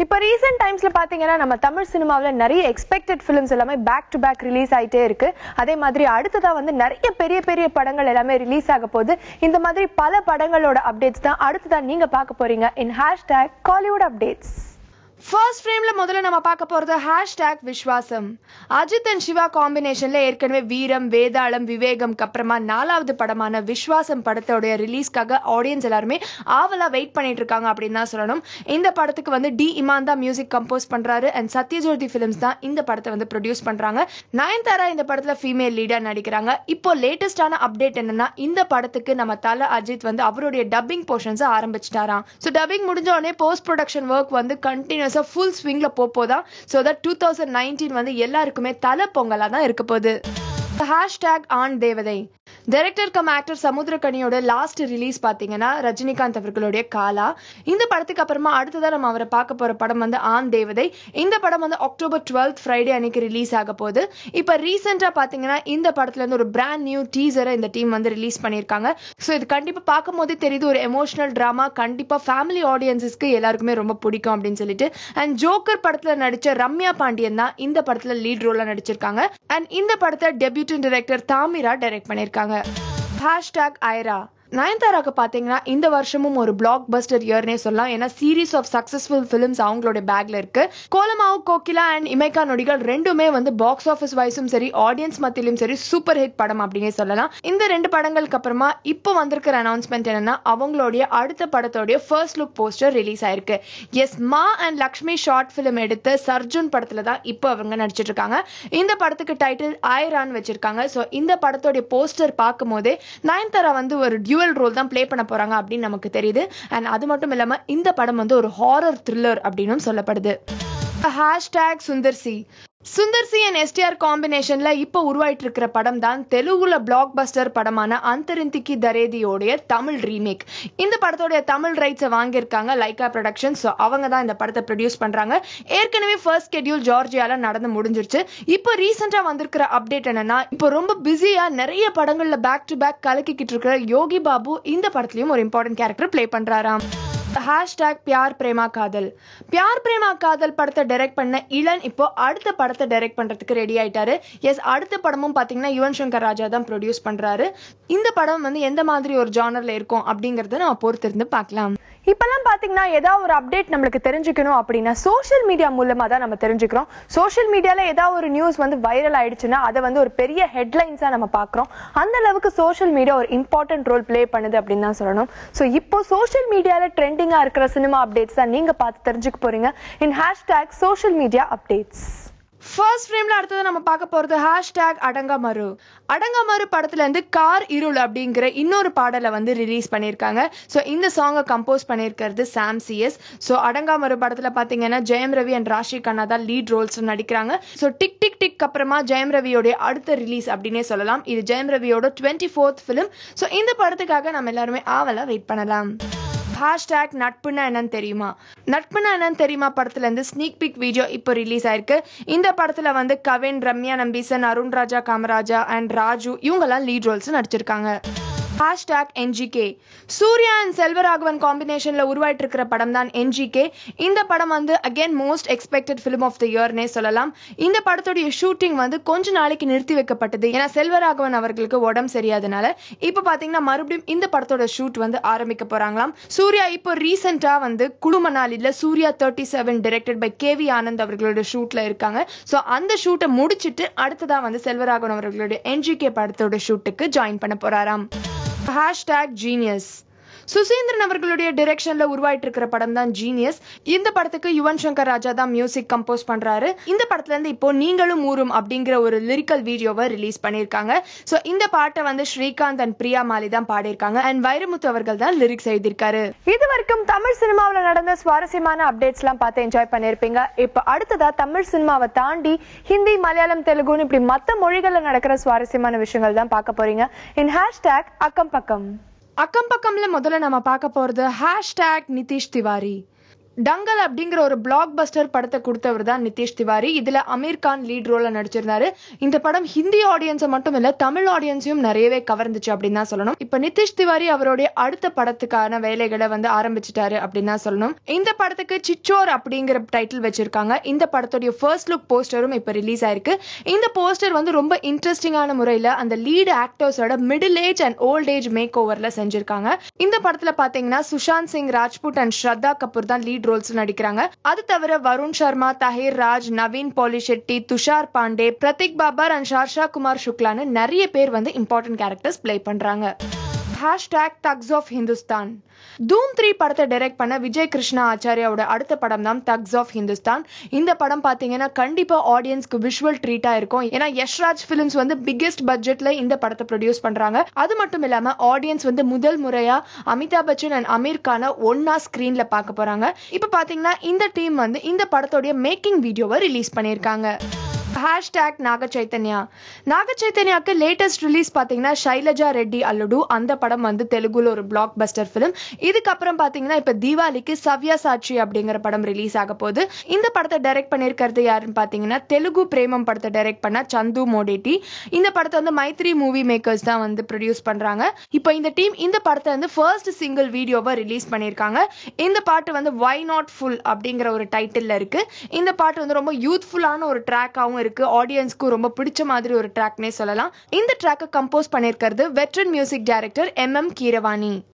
இப்போ ரீசெண்ட் டைம்ஸ்ல பாத்தீங்கன்னா நம்ம தமிழ் சினிமாவில் நிறைய எக்ஸ்பெக்டட் ஃபிலிம்ஸ் எல்லாமே பேக் டு பேக் ரிலீஸ் ஆயிட்டே இருக்கு அதே மாதிரி அடுத்ததா வந்து நிறைய பெரிய பெரிய படங்கள் எல்லாமே ரிலீஸ் ஆக போகுது இந்த மாதிரி பல படங்களோட அப்டேட்ஸ் தான் அடுத்ததா நீங்க பார்க்க போறீங்க in hashtag Kollywood updates first ஃப்ரேம்ல முதல்ல நம்ம பார்க்க போறது ஹேஷ்டேக் விஸ்வாசம் அஜித் அண்ட் சிவா காம்பினேஷன்ல ஏற்கனவே வீரம் வேதாளம் விவேகம்க்கு அப்புறமா நாலாவது படமான விஸ்வாசம் படத்தோடைய ரிலீஸ்க்காக ஆடியன்ஸ் எல்லாருமே ஆவலா வெயிட் பண்ணிட்டு இருக்காங்க அப்படின்னு தான் சொல்லணும் இந்த படத்துக்கு வந்து டி இமான் தான் மியூசிக் கம்போஸ் பண்றாரு அண்ட் சத்யஜோதி ஃபிலிம்ஸ் தான் இந்த படத்தை வந்து ப்ரொடியூஸ் பண்றாங்க நயன்தாரா இந்த படத்துல ஃபீமேல் லீடா நடிக்கிறாங்க இப்போ லேட்டஸ்டான அப்டேட் என்னன்னா இந்த படத்துக்கு நம்ம தல அஜித் வந்து அவருடைய டப்பிங் போர்ஷன்ஸ் ஆரம்பிச்சிட்டாராம் ஸோ டப்பிங் முடிஞ்ச உடனே போஸ்ட் ப்ரொடக்ஷன் ஒர்க் வந்து கண்டினியூஸாக ஃபுல் ஸ்விங்ல போப்போதான் so that two thousand nineteen வந்து எல்லாருக்குமே தலை பொங்கலா தான் இருக்க போகுது hashtag Aan Devathai director cum actor சமுத்திரக்கனியோட லாஸ்ட் ரிலீஸ் பார்த்தீங்கன்னா ரஜினிகாந்த் அவர்களுடைய காலா இந்த படத்துக்கு அப்புறமா அடுத்ததா நம்ம அவரை பார்க்க போற படம் வந்து ஆண் தேவதை இந்த படம் வந்து அக்டோபர் டுவெல்த் ஃப்ரைடே அன்னைக்கு ரிலீஸ் ஆக போகுது இப்போ ரீசெண்டாக பார்த்தீங்கன்னா இந்த படத்துல இருந்து ஒரு பிராண்ட் நியூ டீசரை இந்த டீம் வந்து ரிலீஸ் பண்ணியிருக்காங்க ஸோ இது கண்டிப்பாக பார்க்கும் போதே தெரியுது ஒரு எமோஷனல் ட்ராமா கண்டிப்பாக ஃபேமிலி ஆடியன்ஸஸ்க்கு எல்லாருக்குமே ரொம்ப பிடிக்கும் அப்படின்னு சொல்லிட்டு அண்ட் ஜோக்கர் படத்துல நடிச்ச ரம்யா பாண்டியன் தான் இந்த படத்துல லீட் ரோலா நடிச்சிருக்காங்க அண்ட் இந்த படத்தை டெபியூட்டன் டைரக்டர் தாமிரா டைரக்ட் பண்ணியிருக்காங்க ஹேஷ்டாக் ஐரா நயன்தாராக்கு பார்த்தீங்கன்னா இந்த வருஷமும் ஒரு பிளாக் பஸ்டர் இயர்னே சொல்லலாம் ஏன்னா சீரீஸ் ஆஃப் சக்சஸ்ஃபுல் ஃபிலிம்ஸ் அவங்களோட பேக்ல இருக்கு கோலமாவு கோகிலா அண்ட் இமைக்கா நொடிகள் ரெண்டுமே வந்து பாக்ஸ் ஆஃபீஸ் வைஸும் சரி ஆடியன்ஸ் மத்தியிலும் சரி சூப்பர் ஹிட் படம் அப்படின்னே சொல்லலாம் இந்த ரெண்டு படங்களுக்கு அப்புறமா இப்போ வந்திருக்கிற அனௌன்ஸ்மெண்ட் என்னன்னா அவங்களுடைய அடுத்த படத்தோடைய ஃபர்ஸ்ட் லுக் போஸ்டர் ரிலீஸ் ஆயிருக்கு எஸ் Maa and Lakshmi short film எடுத்த சர்ஜுன் படத்துல தான் இப்போ அவங்க நடிச்சிட்டு இருக்காங்க இந்த படத்துக்கு டைட்டில் ஆயிரான் வச்சிருக்காங்க ஸோ இந்த படத்தோடைய போஸ்டர் பார்க்கும் போதே நயன்தாரா வந்து ஒரு டியூவல் ரோல் தான் ப்ளே பண்ண போறாங்க அப்படின்னு நமக்கு தெரியுது அண்ட் அது மட்டும் இல்லாம இந்த படம் வந்து ஒரு ஹாரர் த்ரில்லர் அப்படின்னும் சொல்லப்படுது hashtag Sundar C Sundar C and STR காம்பினேஷன்ல இப்போ உருவாயிட்டு இருக்கிற படம் தான் தெலுங்குல பிளாக் பஸ்டர் படமான அந்தரிந்திக்கி தரேதியோடைய தமிழ் ரீமேக் இந்த படத்தோடைய தமிழ் ரைட்ஸை வாங்கியிருக்காங்க லைகா ப்ரொடக்ஷன் ஸோ அவங்க தான் இந்த படத்தை ப்ரொடியூஸ் பண்றாங்க ஏற்கனவே ஃபர்ஸ்ட் ஸ்கெடியூல் ஜார்ஜியால நடந்து முடிஞ்சிருச்சு இப்போ ரீசெண்டாக வந்திருக்கிற அப்டேட் என்னன்னா இப்போ ரொம்ப பிஸியா நிறைய படங்கள்ல பேக் டு பேக் கலக்கிக்கிட்டு இருக்கிற யோகி பாபு இந்த படத்துலயும் ஒரு இம்பார்ட்டன்ட் கேரக்டர் ப்ளே பண்றாராம் ஹேஷ்டாக் பியார் பிரேமா காதல் பியார் பிரேமா காதல் படத்தை டைரக்ட் பண்ண இளன் இப்போ அடுத்த படத்தை டைரக்ட் பண்றதுக்கு ரெடி ஆயிட்டாரு எஸ் அடுத்த படமும் பாத்தீங்கன்னா யுவன் சங்கர் ராஜா தான் ப்ரொடியூஸ் பண்றாரு இந்த படம் வந்து எந்த மாதிரி ஒரு ஜானர்ல இருக்கும் அப்படிங்கறத நம்ம பொறுத்திருந்து பார்க்கலாம் இப்பெல்லாம் பாத்தீங்கன்னா ஏதாவது ஒரு அப்டேட் நம்மளுக்கு தெரிஞ்சுக்கணும் அப்படின்னா சோஷியல் மீடியா மூலமா தான் நம்ம தெரிஞ்சுக்கிறோம் சோஷியல் மீடியால ஏதாவது ஒரு நியூஸ் வந்து வைரல் ஆயிடுச்சுன்னா அதை வந்து ஒரு பெரிய ஹெட்லைன்ஸா நம்ம பாக்குறோம் அந்த அளவுக்கு சோஷியல் மீடியா ஒரு இம்பார்ட்டன்ட் ரோல் ப்ளே பண்ணுது அப்படின்னு தான் சொல்லணும் ஸோ இப்போ சோஷியல் மீடியால ட்ரெண்டிங்கா இருக்கிற சினிமா அப்டேட்ஸ் தான் நீங்க பார்த்து தெரிஞ்சுக்க போறீங்க in hashtag social media updates first ஃப்ரேம்ல அடுத்தது நம்ம பார்க்க போறது ஹேஷ்டேக் அடங்கமரு அடங்கமரு படத்துல இருந்து கார் இருள் அப்படிங்கிற இன்னொரு பாடலை வந்து ரிலீஸ் பண்ணியிருக்காங்க ஸோ இந்த சாங்கை கம்போஸ் பண்ணியிருக்கிறது சாம் சிஎஸ் ஸோ அடங்காமரு படத்துல பாத்தீங்கன்னா ஜெயம் ரவி அண்ட் ராஷி கண்ணா தான் லீட் ரோல்ஸ் நடிக்கிறாங்க ஸோ டிக் டிக் டிக் அப்புறமா ஜெயம் ரவியோடைய அடுத்த ரிலீஸ் அப்படின்னே சொல்லலாம் இது ஜெயம் ரவியோட டுவெண்ட்டி ஃபோர்த் ஃபிலிம் ஸோ இந்த படத்துக்காக நம்ம எல்லாருமே ஆவலா வெயிட் பண்ணலாம் ஹேஷ்டேக் நட்புன்னா என்னன்னு தெரியுமா நட்புன்னா என்னன்னு தெரியுமா படத்துல இருந்து ஸ்னீக் பிக் வீடியோ இப்போ ரிலீஸ் ஆயிருக்கு இந்த படத்துல வந்து கவின் ரம்யா நம்பீசன் அருண் ராஜா காமராஜா அண்ட் ராஜு இவங்கெல்லாம் லீட் ரோல்ஸ் நடிச்சிருக்காங்க hashtag NGK Suriya and Selvaraghavan காம்பினேஷன்ல உருவாயிட்டு இருக்கிற படம் தான் என்ஜிகே இந்த படம் வந்து again most expected film of the இயர்னே சொல்லலாம் இந்த படத்துடைய ஷூட்டிங் வந்து கொஞ்ச நாளைக்கு நிறுத்தி வைக்கப்பட்டது ஏன்னா செல்வராகவன் அவர்களுக்கு உடம்பு சரியாதனால இப்போ பாத்தீங்கன்னா மறுபடியும் இந்த படத்தோட ஷூட் வந்து ஆரம்பிக்க போறாங்களாம் சூர்யா இப்போ ரீசெண்டா வந்து குடுமனாலில Suriya thirty seven directed by K V Anand அவர்களோட ஷூட்ல இருக்காங்க ஸோ அந்த ஷூட்டை முடிச்சிட்டு அடுத்ததா வந்து செல்வராகவன் அவர்களுடைய என்ஜிகே படத்தோட ஷூட்டுக்கு ஜாயின் பண்ண போறாராம் ஹேஷ்டேக் ஜீனியஸ் சுசீந்திரன் அவர்களுடைய டிரெக்ஷன்ல உருவாயிட்டு இருக்கிற படம் தான் ஜீனியஸ் இந்த படத்துக்கு யுவன் சங்கர் ராஜா தான் மியூசிக் கம்போஸ் பண்றாரு இந்த படத்துல இருந்து இப்போ நீங்களும் ஊரும் அப்படிங்கிற ஒரு லிரிக்கல் வீடியோவை ரிலீஸ் பண்ணியிருக்காங்க ஸோ இந்த பாட்டை வந்து ஸ்ரீகாந்த் அண்ட் பிரியா மாலி தான் பாடியிருக்காங்க அண்ட் வைரமுத்து அவர்கள் தான் லிரிக்ஸ் எழுதியிருக்காரு இது வரைக்கும் தமிழ் சினிமாவில் நடந்த சுவாரஸ்யமான அப்டேட்ஸ் எல்லாம் பார்த்து என்ஜாய் பண்ணியிருப்பீங்க இப்போ அடுத்ததா தமிழ் சினிமாவை தாண்டி ஹிந்தி மலையாளம் தெலுங்குன்னு இப்படி மற்ற மொழிகளில் நடக்கிற சுவாரஸ்யமான விஷயங்கள் தான் பார்க்க போறீங்க இன் ஹேஷ்டேக் அக்கம் பக்கம் அக்கம் பக்கம்ல முதல்ல நம்ம பார்க்க போறது ஹேஷ்டேக் நிதிஷ் திவாரி டங்கல் அப்படிங்கிற ஒரு பிளாக் பஸ்டர் படத்தை கொடுத்தவர் தான் நிதிஷ் திவாரி இதுல அமீர் கான் லீட் ரோல்ல நடிச்சிருந்தாரு இந்த படம் ஹிந்தி ஆடியன்ஸை மட்டும் இல்ல தமிழ் ஆடியன்ஸையும் நிறையவே கவர்ந்துச்சு அப்படின்னு தான் சொல்லணும் இப்ப நிதிஷ் திவாரி அவருடைய அடுத்த படத்துக்கான வேலைகளை வந்து ஆரம்பிச்சிட்டாரு அப்படின்னு தான் சொல்லணும் இந்த படத்துக்கு சிச்சோர் அப்படிங்கிற டைட்டில் வச்சிருக்காங்க இந்த படத்துடைய ஃபர்ஸ்ட் லுக் போஸ்டரும் இப்ப ரிலீஸ் ஆயிருக்கு இந்த போஸ்டர் வந்து ரொம்ப இன்ட்ரெஸ்டிங்கான முறையில அந்த லீடு ஆக்டர்ஸோட middle age and old age make ஓவர்ல செஞ்சிருக்காங்க இந்த படத்துல பாத்தீங்கன்னா சுஷாந்த் சிங் ராஜ்புட் அண்ட் ஸ்ரத்தா கபூர் தான் லீட் ரோல்ஸ் நடிக்கிறாங்க அது தவிர வருண் சர்மா தஹீர் ராஜ் நவீன் பாலிஷெட்டி துஷார் பாண்டே பிரதீக் பாபர் அண்ட் ஷார்ஷா குமார் சுக்லான்னு நிறைய பேர் வந்து இம்பார்ட்டன்ட் கேரக்டர்ஸ் ப்ளே பண்றாங்க hashtag thugs of Hindustan Dhoom three படத்தை டைரக்ட் பண்ண விஜய் கிருஷ்ணா ஆச்சாரியாவோட அடுத்த படம் தான் தக்ஸ் ஆஃப் ஹிந்துஸ்தான் இந்த படம் பார்த்தீங்கன்னா கண்டிப்பா ஆடியன்ஸ்க்கு விஷுவல் ட்ரீட்டா இருக்கும் ஏன்னா யஷ்ராஜ் ஃபிலிம்ஸ் வந்து பிக்கெஸ்ட் பட்ஜெட்ல இந்த படத்தை ப்ரொடியூஸ் பண்றாங்க அது மட்டும் இல்லாம ஆடியன்ஸ் வந்து முதல் முறையா அமிதாப் பச்சன் அண்ட் அமீர் கானை ஒன்னா ஸ்கிரீன்ல பார்க்க போறாங்க இப்போ பாத்தீங்கன்னா இந்த டீம் வந்து இந்த படத்தோடைய மேக்கிங் வீடியோவை ரிலீஸ் பண்ணியிருக்காங்க ஹேஷ்டேக் நாக சைத்தன்யா நாக சைத்தன்யாக்கு லேட்டஸ்ட் ரிலீஸ் பார்த்தீங்கன்னா ஷைலஜா ரெட்டி அல்லுடு அந்த படம் வந்து தெலுங்குல ஒரு பிளாக் பஸ்டர் ஃபிலிம் இதுக்கப்புறம் பார்த்தீங்கன்னா இப்போ தீபாவளிக்கு சவ்யா சாட்சி அப்படிங்கிற படம் ரிலீஸ் ஆக போகுது இந்த படத்தை டைரக்ட் பண்ணியிருக்கிறது யாருன்னு பார்த்தீங்கன்னா தெலுங்கு பிரேமம் படத்தை டைரக்ட் பண்ண சந்து மோடேட்டி இந்த படத்தை வந்து மைத்ரி மூவி மேக்கர்ஸ் தான் வந்து ப்ரொடியூஸ் பண்றாங்க இப்போ இந்த டீம் இந்த படத்தை வந்து ஃபர்ஸ்ட் சிங்கிள் வீடியோவை ரிலீஸ் பண்ணியிருக்காங்க இந்த பாட்டு வந்து வை நாட் ஃபுல் அப்படிங்கிற ஒரு டைட்டில் இருக்கு இந்த பாட்டு வந்து ரொம்ப யூத்ஃபுல்லான ஒரு ட்ராக்காகவும் இருக்கு ஆடியன்ஸ்க்கு ரொம்ப பிடிச்ச மாதிரி ஒரு ட்ராக்னே சொல்லலாம் இந்த ட்ராக்கை கம்போஸ் பண்ணியிருக்கிறது veteran music director M M Keeravani